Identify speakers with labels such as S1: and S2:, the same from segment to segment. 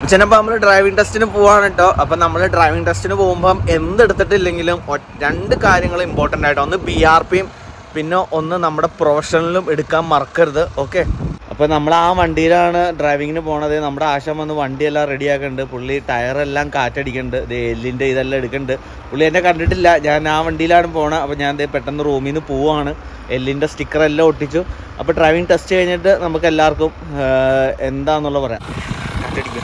S1: ചിലപ്പോൾ നമ്മൾ ഡ്രൈവിംഗ് ടെസ്റ്റിന് പോവാണ് കേട്ടോ അപ്പം നമ്മൾ ഡ്രൈവിംഗ് ടെസ്റ്റിന് പോകുമ്പം എന്തെടുത്തിട്ടില്ലെങ്കിലും ഒ- രണ്ട് കാര്യങ്ങൾ ഇമ്പോർട്ടൻ്റ് ആയിട്ട് ഒന്ന് ബി ആർ പിയും പിന്നെ ഒന്ന് നമ്മുടെ പ്രൊഫഷണലും എടുക്കാൻ മറക്കരുത് ഓക്കെ അപ്പോൾ നമ്മൾ ആ വണ്ടിയിലാണ് ഡ്രൈവിങ്ങിന് പോണത് നമ്മുടെ ആശം വന്ന് വണ്ടിയെല്ലാം റെഡിയാക്കുന്നുണ്ട് പുള്ളി ടയറെല്ലാം കാറ്റടിക്കുന്നുണ്ട് ഇത് എല്ലിൻ്റെ ഇതെല്ലാം എടുക്കുന്നുണ്ട് പുള്ളി എന്നെ കണ്ടിട്ടില്ല ഞാൻ ആ വണ്ടിയിലാണ് പോണത് അപ്പോൾ ഞാൻ ദേ പെട്ടെന്ന് റൂമിൽ നിന്ന് പോവാണ് എല്ലിൻ്റെ സ്റ്റിക്കർ എല്ലാം ഒട്ടിച്ചു അപ്പോൾ ഡ്രൈവിംഗ് ടെസ്റ്റ് കഴിഞ്ഞിട്ട് നമുക്ക് എല്ലാവർക്കും ആഹ്, എന്താണെന്നുള്ള പറയാം കാറ്റടിക്കും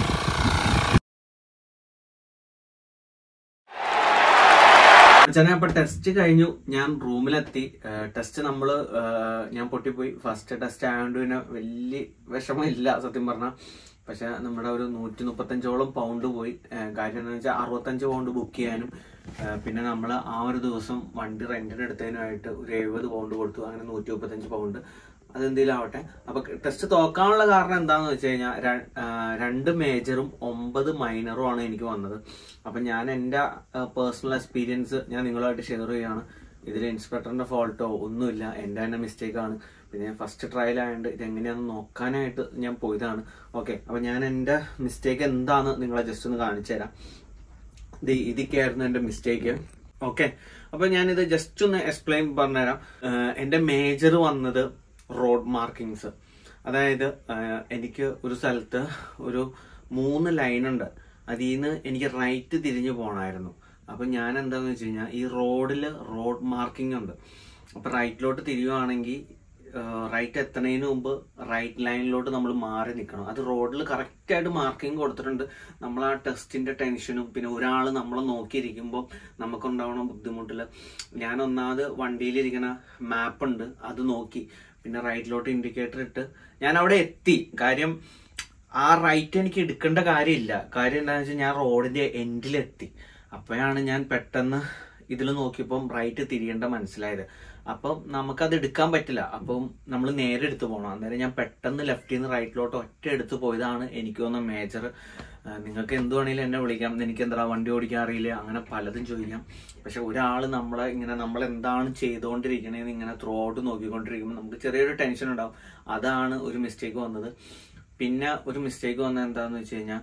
S1: അച്ഛനെ അപ്പൊ ടെസ്റ്റ് കഴിഞ്ഞു ഞാൻ റൂമിലെത്തി ടെസ്റ്റ് നമ്മള് ഏഹ്, ഞാൻ പൊട്ടിപ്പോയി ഫസ്റ്റ് ടെസ്റ്റ് ആയതുകൊണ്ട് പിന്നെ വലിയ വിഷമമില്ല സത്യം പറഞ്ഞ പക്ഷെ നമ്മുടെ ഒരു നൂറ്റി മുപ്പത്തഞ്ചോളം പൗണ്ട് പോയി ഏഹ്, കാര്യം എന്താണെന്ന് വെച്ചാൽ അറുപത്തഞ്ച് പൗണ്ട് ബുക്ക് ചെയ്യാനും ഏഹ്, പിന്നെ നമ്മൾ ആ ഒരു ദിവസം വണ്ടി റെന്റിന് എടുത്തതിനായിട്ട് ഒരു എഴുപത് പൗണ്ട് കൊടുത്തു അങ്ങനെ നൂറ്റി മുപ്പത്തഞ്ച് പൗണ്ട് അതെന്തെങ്കിലും ആവട്ടെ അപ്പൊ ടെസ്റ്റ് തോക്കാനുള്ള കാരണം എന്താണെന്ന് വെച്ച് കഴിഞ്ഞാൽ ര- ആ, രണ്ട് മേജറും ഒമ്പത് മൈനറും ആണ് എനിക്ക് വന്നത് അപ്പൊ ഞാൻ എൻ്റെ പേഴ്സണൽ എക്സ്പീരിയൻസ് ഞാൻ നിങ്ങളുമായിട്ട് ഷെയർ ചെയ്യാണ് ഇതിൽ ഇൻസ്പെക്ടറിന്റെ ഫോൾട്ടോ ഒന്നുമില്ല എൻ്റെ തന്നെ മിസ്റ്റേക്ക് ആണ് പിന്നെ ഫസ്റ്റ് ട്രയൽ ആയതുകൊണ്ട് ഇതെങ്ങനെയാണെന്ന് നോക്കാനായിട്ട് ഞാൻ പോയതാണ് ഓക്കെ അപ്പൊ ഞാൻ എൻ്റെ മിസ്റ്റേക്ക് എന്താന്ന് നിങ്ങളെ ജസ്റ്റ് ഒന്ന് കാണിച്ചു തരാം ഇത് ഇതൊക്കെയായിരുന്നു എൻ്റെ മിസ്റ്റേക്ക് ഓക്കെ അപ്പൊ ഞാനിത് ജസ്റ്റ് ഒന്ന് എക്സ്പ്ലെയിൻ പറഞ്ഞുതരാം ഏഹ് എന്റെ മേജർ വന്നത് റോഡ് മാർക്കിങ്സ് അതായത് ഏഹ് എനിക്ക് ഒരു സ്ഥലത്ത് ഒരു മൂന്ന് ലൈൻ ഉണ്ട് അതിൽ നിന്ന് എനിക്ക് റൈറ്റ് തിരിഞ്ഞു പോകണമായിരുന്നു അപ്പൊ ഞാൻ എന്താന്ന് വെച്ച് കഴിഞ്ഞാൽ ഈ റോഡിൽ റോഡ് മാർക്കിംഗ് ഉണ്ട് അപ്പൊ റൈറ്റിലോട്ട് തിരിയുവാണെങ്കിൽ റൈറ്റ് എത്തുന്നതിന് മുമ്പ് റൈറ്റ് ലൈനിലോട്ട് നമ്മൾ മാറി നിൽക്കണം അത് റോഡിൽ കറക്റ്റ് ആയിട്ട് മാർക്കിംഗ് കൊടുത്തിട്ടുണ്ട് നമ്മൾ ആ ടെസ്റ്റിന്റെ ടെൻഷനും പിന്നെ ഒരാൾ നമ്മളെ നോക്കിയിരിക്കുമ്പോൾ നമുക്കുണ്ടാവണ ബുദ്ധിമുട്ടിൽ ഞാൻ ഒന്നാമത് വണ്ടിയിലിരിക്കുന്ന മാപ്പ് ഉണ്ട് അത് നോക്കി പിന്നെ റൈറ്റിലോട്ട് ഇൻഡിക്കേറ്റർ ഇട്ട് ഞാൻ അവിടെ എത്തി കാര്യം ആ റൈറ്റ് എനിക്ക് എടുക്കേണ്ട കാര്യമില്ല കാര്യം എന്താണെന്ന് വെച്ചാൽ ഞാൻ റോഡിന്റെ എൻഡിലെത്തി അപ്പോഴാണ് ഞാൻ പെട്ടെന്ന് ഇതിൽ നോക്കിയപ്പം റൈറ്റ് തിരിയേണ്ട മനസ്സിലായത് അപ്പം നമുക്കത് എടുക്കാൻ പറ്റില്ല അപ്പം നമ്മൾ നേരെ എടുത്തു പോകണം അന്നേരം ഞാൻ പെട്ടെന്ന് ലെഫ്റ്റിൽ നിന്ന് റൈറ്റിലോട്ട് ഒറ്റ എടുത്ത് പോയതാണ് എനിക്ക് തോന്നുന്ന മേജർ നിങ്ങൾക്ക് എന്ത് വേണേലും എന്നെ വിളിക്കാം എനിക്ക് എന്താ വണ്ടി ഓടിക്കാൻ അറിയില്ല അങ്ങനെ പലതും ചോദിക്കാം പക്ഷെ ഒരാൾ നമ്മളെ ഇങ്ങനെ നമ്മൾ എന്താണ് ചെയ്തുകൊണ്ടിരിക്കണേന്ന് ഇങ്ങനെ ത്രൂ ഔട്ട് നോക്കിക്കൊണ്ടിരിക്കുമ്പോൾ നമുക്ക് ചെറിയൊരു ടെൻഷൻ ഉണ്ടാവും അതാണ് ഒരു മിസ്റ്റേക്ക് വന്നത് പിന്നെ ഒരു മിസ്റ്റേക്ക് വന്നത് എന്താന്ന് വെച്ച് കഴിഞ്ഞാൽ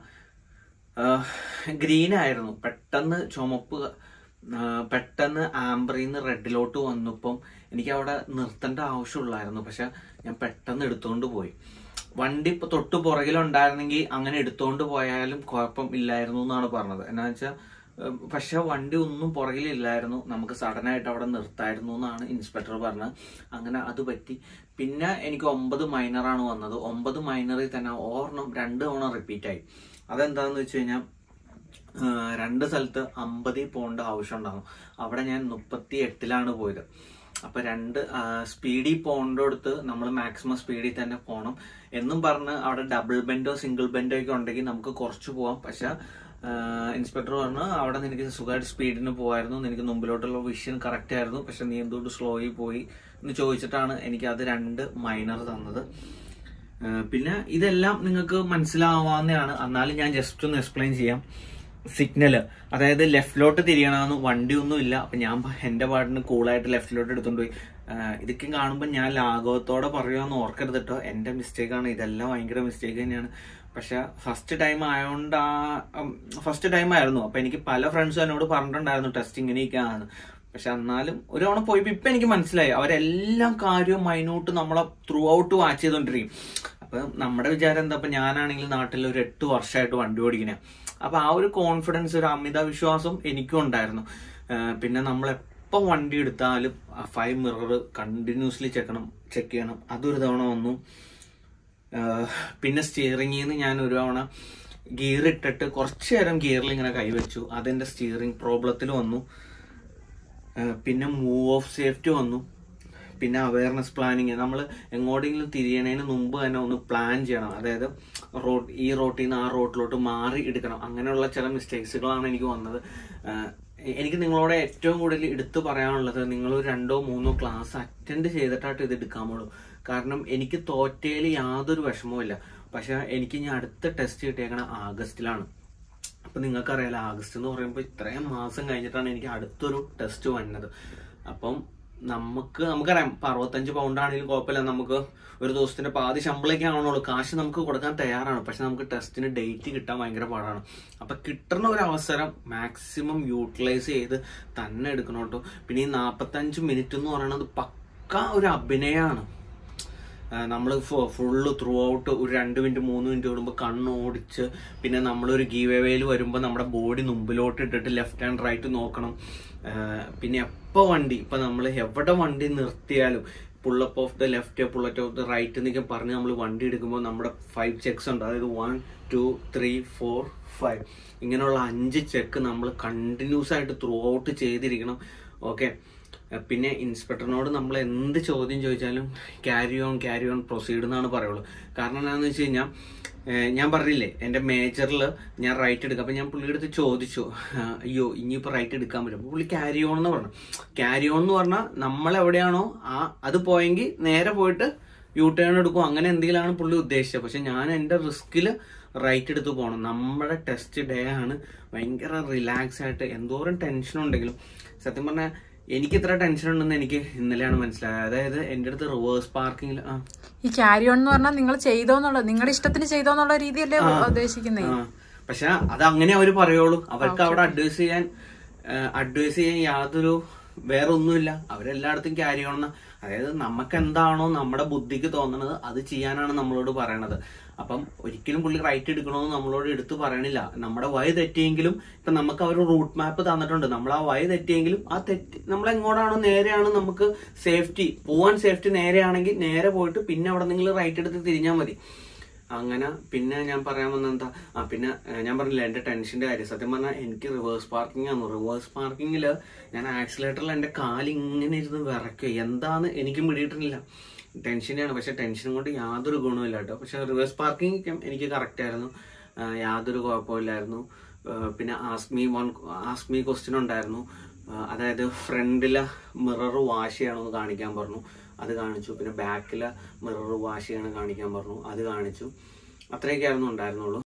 S1: ഗ്രീൻ ആയിരുന്നു പെട്ടെന്ന് ചുമപ്പ് ആ, പെട്ടെന്ന് ആംബറിൽ നിന്ന് റെഡിലോട്ട് വന്നപ്പം എനിക്ക് അവിടെ നിർത്തേണ്ട ആവശ്യമുള്ളായിരുന്നു പക്ഷെ ഞാൻ പെട്ടെന്ന് എടുത്തോണ്ട് പോയി വണ്ടി ഇപ്പൊ തൊട്ട് പുറകിലുണ്ടായിരുന്നെങ്കിൽ അങ്ങനെ എടുത്തോണ്ട് പോയാലും കുഴപ്പം ഇല്ലായിരുന്നു എന്നാണ് പറഞ്ഞത് എന്നാ വെച്ചാൽ പക്ഷെ വണ്ടി ഒന്നും പുറകിലില്ലായിരുന്നു നമുക്ക് സഡൻ ആയിട്ട് അവിടെ നിർത്തായിരുന്നു എന്നാണ് ഇൻസ്പെക്ടർ പറഞ്ഞത് അങ്ങനെ അത് പറ്റി പിന്നെ എനിക്ക് ഒമ്പത് മൈനറാണ് വന്നത് ഒമ്പത് മൈനറിൽ തന്നെ ഓർണം രണ്ട് തവണ റിപ്പീറ്റ് ആയി അതെന്താന്ന് വെച്ച് കഴിഞ്ഞാൽ ആഹ് രണ്ട് സ്ഥലത്ത് അമ്പതിൽ പോകേണ്ട ആവശ്യം ഉണ്ടാകും അവിടെ ഞാൻ മുപ്പത്തി എട്ടിലാണ് പോയത് അപ്പൊ രണ്ട് സ്പീഡിൽ പോകേണ്ടടുത്ത് നമ്മൾ മാക്സിമം സ്പീഡിൽ തന്നെ പോകണം എന്നും പറഞ്ഞ് അവിടെ ഡബിൾ ബെൻഡോ സിംഗിൾ ബെൻഡോ ഒക്കെ ഉണ്ടെങ്കിൽ നമുക്ക് കുറച്ച് പോവാം പക്ഷെ ഇൻസ്പെക്ടർ പറഞ്ഞു അവിടെ നിനക്ക് സുഖമായിട്ട് സ്പീഡിന് പോകായിരുന്നു നിനക്ക് മുമ്പിലോട്ടുള്ള വിഷൻ കറക്റ്റ് ആയിരുന്നു പക്ഷെ നീ എന്തുകൊണ്ട് സ്ലോയിൽ പോയി എന്ന് ചോദിച്ചിട്ടാണ് എനിക്ക് അത് രണ്ട് മൈനർ തന്നത് ഏഹ് പിന്നെ ഇതെല്ലാം നിങ്ങൾക്ക് മനസ്സിലാവാവുന്നതാണ് എന്നാലും ഞാൻ ജസ്റ്റ് ഒന്ന് എക്സ്പ്ലെയിൻ ചെയ്യാം സിഗ്നൽ അതായത് ലെഫ്റ്റിലോട്ട് തിരിയണമെന്ന് വണ്ടിയൊന്നും ഇല്ല അപ്പൊ ഞാൻ പ- എന്റെ പാട്ടിന് കൂളായിട്ട് ലെഫ്റ്റിലോട്ട് എടുത്തോണ്ട് പോയി ഏഹ് ഇതൊക്കെ കാണുമ്പോൾ ഞാൻ ലാഘവത്തോടെ പറയുമെന്ന് ഓർക്കരുത് കേട്ടോ എന്റെ മിസ്റ്റേക്ക് ആണ് ഇതെല്ലാം ഭയങ്കര മിസ്റ്റേക്ക് തന്നെയാണ് പക്ഷെ ഫസ്റ്റ് ടൈം ആയതുകൊണ്ട് ആ ഫസ്റ്റ് ടൈം ആയിരുന്നു അപ്പൊ എനിക്ക് പല ഫ്രണ്ട്സും എന്നോട് പറഞ്ഞിട്ടുണ്ടായിരുന്നു ടെസ്റ്റ് ഇങ്ങനെയൊക്കെയാണ് പക്ഷെ എന്നാലും ഒരു തവണ പോയപ്പോ ഇപ്പൊ എനിക്ക് മനസ്സിലായി അവരെല്ലാം കാര്യവും മൈന്യൂട്ട് നമ്മളെ ത്രൂ ഔട്ട് വാച്ച് ചെയ്തോണ്ടിരിക്കും അപ്പൊ നമ്മുടെ വിചാരം എന്താ ഇപ്പൊ ഞാനാണെങ്കിൽ നാട്ടിൽ ഒരു എട്ട് വർഷമായിട്ട് വണ്ടി ഓടിക്കണേ അപ്പൊ ആ ഒരു കോൺഫിഡൻസ് ഒരു അമിത വിശ്വാസം എനിക്കും ഉണ്ടായിരുന്നു ഏഹ് പിന്നെ നമ്മൾ എപ്പോ വണ്ടി എടുത്താലും ഫൈവ് മിറർ കണ്ടിന്യൂസ്ലി ചെക്കണം ചെക്ക് ചെയ്യണം അതൊരു തവണ വന്നു ആഹ് പിന്നെ സ്റ്റിയറിംഗിൽ നിന്ന് ഞാൻ ഒരു തവണ ഗിയർ ഇട്ടിട്ട് കുറച്ചു നേരം ഗിയറിൽ ഇങ്ങനെ കൈവച്ചു അതെന്റെ സ്റ്റിയറിംഗ് പ്രോബ്ലത്തിൽ വന്നു ആഹ് പിന്നെ മൂവ് ഓഫ് സേഫ്റ്റി വന്നു പിന്നെ അവയർനെസ് പ്ലാനിങ് നമ്മൾ എങ്ങോട്ടെങ്കിലും തിരിയണതിന് മുമ്പ് തന്നെ ഒന്ന് പ്ലാൻ ചെയ്യണം അതായത് റോഡ് ഈ റോട്ടിൽ നിന്ന് ആ റോട്ടിലോട്ട് മാറി എടുക്കണം അങ്ങനെയുള്ള ചില മിസ്റ്റേക്സുകളാണ് എനിക്ക് വന്നത് ആഹ് എനിക്ക് നിങ്ങളോട് ഏറ്റവും കൂടുതൽ എടുത്തു പറയാനുള്ളത് നിങ്ങൾ ഒരു രണ്ടോ മൂന്നോ ക്ലാസ് അറ്റൻഡ് ചെയ്തിട്ടായിട്ട് ഇത് എടുക്കാമുള്ളൂ കാരണം എനിക്ക് തോറ്റയിൽ യാതൊരു വിഷമവും ഇല്ല പക്ഷെ എനിക്ക് ഇനി അടുത്ത ടെസ്റ്റ് കിട്ടിയേക്കണ ആഗസ്റ്റിലാണ് അപ്പൊ നിങ്ങൾക്കറിയാലോ ആഗസ്റ്റ് എന്ന് പറയുമ്പോൾ ഇത്രയും മാസം കഴിഞ്ഞിട്ടാണ് എനിക്ക് അടുത്തൊരു ടെസ്റ്റ് വന്നത് അപ്പം നമുക്ക് നമുക്കറിയാം ഇപ്പൊ അറുപത്തഞ്ച് പൗണ്ട് ആണെങ്കിലും കുഴപ്പമില്ല നമുക്ക് ഒരു ദിവസത്തിന്റെ പാതി ശമ്പളമൊക്കെ ആവണുള്ളൂ കാശ് നമുക്ക് കൊടുക്കാൻ തയ്യാറാണ് പക്ഷെ നമുക്ക് ടെസ്റ്റിന് ഡേറ്റ് കിട്ടാൻ ഭയങ്കര പാടാണ് അപ്പൊ കിട്ടുന്ന ഒരു അവസരം മാക്സിമം യൂട്ടിലൈസ് ചെയ്ത് തന്നെ എടുക്കണം കേട്ടോ പിന്നെ ഈ നാൽപ്പത്തഞ്ച് മിനിറ്റ് എന്ന് പറയുന്നത് പക്ക ഒരു അഭിനയമാണ് നമ്മൾ ഫുള്ള് ത്രൂ ഔട്ട് ഒരു രണ്ട് മിനിറ്റ് മൂന്ന് മിനിറ്റ് കൂടുമ്പോൾ കണ്ണോടിച്ച് പിന്നെ നമ്മളൊരു ഗീവ് വേയിൽ വരുമ്പോൾ നമ്മുടെ ബോഡി മുമ്പിലോട്ട് ഇട്ടിട്ട് ലെഫ്റ്റ് ആൻഡ് റൈറ്റ് നോക്കണം ആ, പിന്നെ എപ്പോൾ വണ്ടി ഇപ്പം നമ്മൾ എവിടെ വണ്ടി നിർത്തിയാലും pull up off the left pull it off the right എന്നൊക്കെ പറഞ്ഞ് നമ്മൾ വണ്ടി എടുക്കുമ്പോൾ നമ്മുടെ ഫൈവ് ചെക്സ് ഉണ്ട് അതായത് one two three four five ഇങ്ങനെയുള്ള അഞ്ച് ചെക്ക് നമ്മൾ കണ്ടിന്യൂസ് ആയിട്ട് ത്രൂ ഔട്ട് ചെയ്തിരിക്കണം ഓക്കെ പിന്നെ ഇൻസ്പെക്ടറിനോട് നമ്മൾ എന്ത് ചോദ്യം ചോദിച്ചാലും carry on carry on proceed എന്നാണ് പറയുള്ളൂ കാരണം എന്താണെന്ന് വെച്ച് കഴിഞ്ഞാൽ ഞാൻ പറഞ്ഞില്ലേ എൻ്റെ മേജറിൽ ഞാൻ റൈറ്റ് എടുക്കാം അപ്പം ഞാൻ പുള്ളിയുടെ അടുത്ത് ചോദിച്ചു ആ, അയ്യോ ഇനിയിപ്പോൾ റൈറ്റ് എടുക്കാൻ പറ്റും അപ്പോൾ പുള്ളി ക്യാരി ഓൺ എന്ന് പറഞ്ഞു ക്യാരി ഓൺ എന്ന് പറഞ്ഞാൽ നമ്മൾ എവിടെയാണോ ആ അത് പോയെങ്കിൽ നേരെ പോയിട്ട് യു ടേൺ എടുക്കും അങ്ങനെ എന്തെങ്കിലുമാണ് പുള്ളി ഉദ്ദേശിച്ചത് പക്ഷെ ഞാൻ എൻ്റെ റിസ്കിൽ റൈറ്റ് എടുത്ത് പോകണം നമ്മുടെ ടെസ്റ്റ് ഡേ ആണ് ഭയങ്കര റിലാക്സ് ആയിട്ട് എന്തോരം ടെൻഷൻ ഉണ്ടെങ്കിലും സത്യം പറഞ്ഞാൽ എനിക്ക് ഇത്ര ടെൻഷൻ ഉണ്ടെന്ന് എനിക്ക് ഇന്നലെയാണ് മനസ്സിലായത് അതായത് എൻ്റെ അടുത്ത് റിവേഴ്സ് പാർക്കിങ്ങിൽ ആ
S2: ഈ ക്യാരി ഓൺ എന്ന് പറഞ്ഞാൽ നിങ്ങൾ ചെയ്തോന്നുള്ള നിങ്ങളുടെ ഇഷ്ടത്തിന് ചെയ്തോന്നുള്ള രീതിയല്ലേ ഉദ്ദേശിക്കുന്നേ
S1: ആ. പക്ഷെ അത് അങ്ങനെ അവർ പറയുള്ളൂ അവർക്ക് അവിടെ അഡ്വൈസ് ചെയ്യാൻ അഡ്വൈസ് ചെയ്യാൻ യാതൊരു വേറെ ഒന്നുമില്ല അവരെല്ലായിടത്തും ക്യാരി ചെയ്യണം അതായത് നമുക്ക് എന്താണോ നമ്മുടെ ബുദ്ധിക്ക് തോന്നുന്നത് അത് ചെയ്യാനാണ് നമ്മളോട് പറയണത് അപ്പം ഒരിക്കലും പുള്ളി റൈറ്റ് എടുക്കണമെന്ന് നമ്മളോട് എടുത്ത് പറയണില്ല നമ്മുടെ വഴി തെറ്റിയെങ്കിലും ഇപ്പൊ നമുക്ക് അവർ റൂട്ട് മാപ്പ് തന്നിട്ടുണ്ട് നമ്മൾ ആ വഴി തെറ്റിയെങ്കിലും ആ തെറ്റി നമ്മൾ എങ്ങോട്ടാണോ നേരെയാണ് നമുക്ക് സേഫ്റ്റി പോവാൻ സേഫ്റ്റി നേരെയാണെങ്കിൽ നേരെ പോയിട്ട് പിന്നെ അവിടെ നിങ്ങൾ റൈറ്റ് എടുത്ത് തിരിഞ്ഞാൽ മതി അങ്ങനെ പിന്നെ ഞാൻ പറയാൻ വന്ന എന്താ ആ പിന്നെ ഏഹ്, ഞാൻ പറഞ്ഞില്ല എന്റെ ടെൻഷന്റെ കാര്യം സത്യം പറഞ്ഞാൽ എനിക്ക് റിവേഴ്സ് പാർക്കിംഗ് ആണ് റിവേഴ്സ് പാർക്കിങ്ങിൽ ഞാൻ ആക്സിലേറ്ററിൽ എന്റെ കാല് ഇങ്ങനെ ഇരുന്ന് വിറയ്ക്കുക എന്താന്ന് എനിക്കും പിടിയിട്ടില്ല ടെൻഷനാണ് പക്ഷെ ടെൻഷനും കൊണ്ട് യാതൊരു ഗുണമില്ല കേട്ടോ പക്ഷെ റിവേഴ്സ് പാർക്കിംഗ് എനിക്ക് കറക്റ്റ് ആയിരുന്നു ആ, യാതൊരു കുഴപ്പമില്ലായിരുന്നു ആ, പിന്നെ ആസ്മി വൺ ആസ്മി ക്വസ്റ്റ്യൻ ഉണ്ടായിരുന്നു ആ, അതായത് ഫ്രണ്ടിലെ മിറർ വാഷ് ചെയ്യണമെന്ന് കാണിക്കാൻ പറഞ്ഞു അത് കാണിച്ചു പിന്നെ ബാക്കിലെ മിറർ വാഷ് ചെയ്യണം കാണിക്കാൻ പറഞ്ഞു അത് കാണിച്ചു അത്രയൊക്കെ ആയിരുന്നു ഉണ്ടായിരുന്നുള്ളൂ